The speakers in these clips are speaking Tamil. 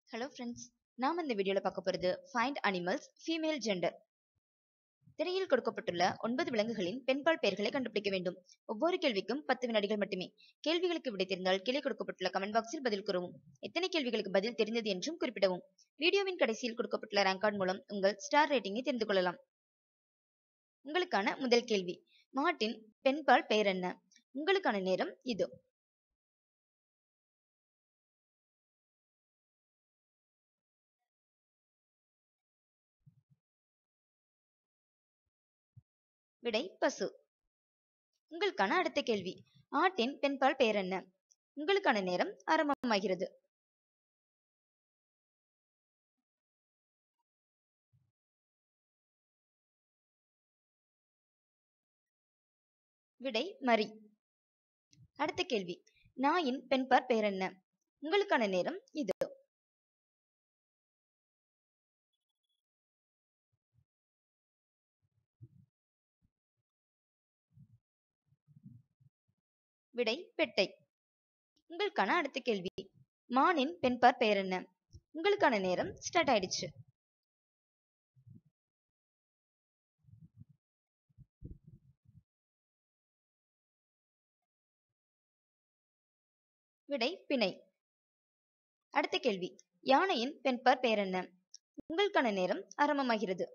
ஹலோ ஃப்ரெண்ட்ஸ் நாம் இந்த வீடியோவில் பார்க்க போகிறது ஃபைண்ட் அனிமல்ஸ் ஃபீமேல் ஜெண்டர் திரையில் கொடுக்கப்பட்டுள்ள ஒன்பது விலங்குகளின் பெண்பால் பெயர்களை கண்டுபிடிக்க வேண்டும் ஒவ்வொரு கேள்விக்கும் பத்து வினாடிகள் மட்டுமே கேள்விகளுக்கு விடை தெரிந்தால் கீழே கொடுக்கப்பட்டுள்ள கமெண்ட் பாக்ஸில் பதில் கூறவும் எத்தனை கேள்விகளுக்கு பதில் தெரிந்தது என்றும் குறிப்பிடவும் வீடியோவின் கடைசியில் கொடுக்கப்பட்டுள்ள ரேங்க் கார்டு மூலம் உங்கள் ஸ்டார் ரேட்டிங்கை தெரிந்து கொள்ளலாம் உங்களுக்கான முதல் கேள்வி மாட்டின் பெண்பால் பெயர் என்ன உங்களுக்கான நேரம் இது விடை பசு உங்களுக்கான அடுத்த கேள்வி ஆட்டின் பெண்பால் பெயர் என்ன உங்களுக்கான நேரம் ஆரம்பமாகிறது விடை மரி அடுத்த கேள்வி நாயின் பெண்பார் பெயர் என்ன உங்களுக்கான நேரம் இது விடை பெட்டை உங்களுக்கான அடுத்த கேள்வி மானின் பெண்பார் பெயர் என்ன உங்களுக்கான நேரம் ஸ்டார்ட் ஆயிடுச்சு விடை பிணை அடுத்த கேள்வி யானையின் பெண்பார் பெயர் என்ன உங்களுக்கான நேரம் ஆரம்பமாகிறது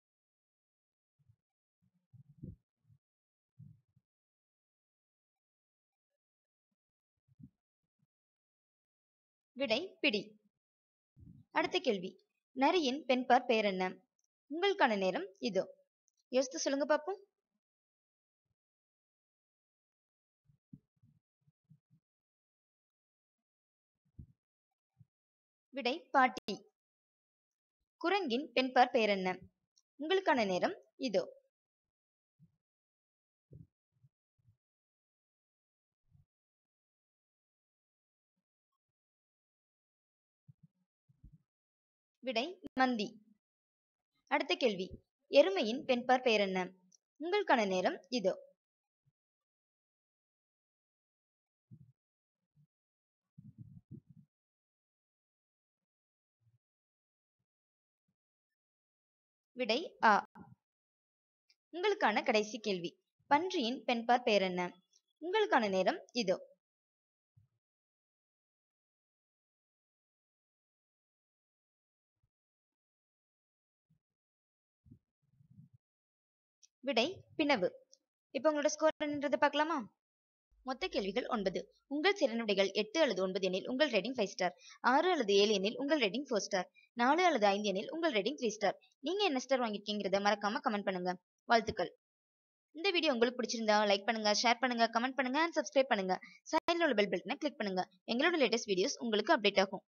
விடை பிடி அடுத்த கேள்வி நரியின் பெண்பார் பெயர் என்ன உங்களுக்கான நேரம் இதோ யோசித்து சொல்லுங்க பாப்போம் விடை பாட்டி குரங்கின் பெண்பார் பெயர் என்ன உங்களுக்கான நேரம் இதோ விடை மந்தி அடுத்த கேள்வி எருமையின் பெண்பார் பெயர் என்ன உங்களுக்கான நேரம் இதோ விடை ஆ உங்களுக்கான கடைசி கேள்வி பன்றியின் பெண்பார் பெயர் என்ன உங்களுக்கான நேரம் இதோ விடை பினவு இப்போ உங்களோட ஸ்கோர் என்னன்றதை பார்க்கலாமா மொத்த கேள்விகள் ஒன்பது உங்கள் சிறனுடைகள் எட்டு அல்லது ஒன்பது எனில் உங்கள் ரேட்டிங் ஃபைவ் ஸ்டார் ஆறு அல்லது ஏழு எனில் உங்கள் ரேட்டிங் ஃபோர் ஸ்டார் நாலு அல்லது ஐந்து எனில் உங்கள் ரேட்டிங் த்ரீ ஸ்டார் நீங்க என்ன ஸ்டார் வாங்கிருக்கீங்கிறத மறக்காம கமெண்ட் பண்ணுங்க வாழ்த்துக்கள் இந்த வீடியோ உங்களுக்கு பிடிச்சிருந்தா லைக் பண்ணுங்க ஷேர் பண்ணுங்க கமெண்ட் பண்ணுங்க அண்ட் சப்ஸ்கிரைப் பண்ணுங்க சைடில் உள்ள பெல் பட்டனை கிளிக் பண்ணுங்க எங்களோட லேட்டஸ்ட் வீடியோஸ் உங்களுக்கு அப்டேட் ஆகும்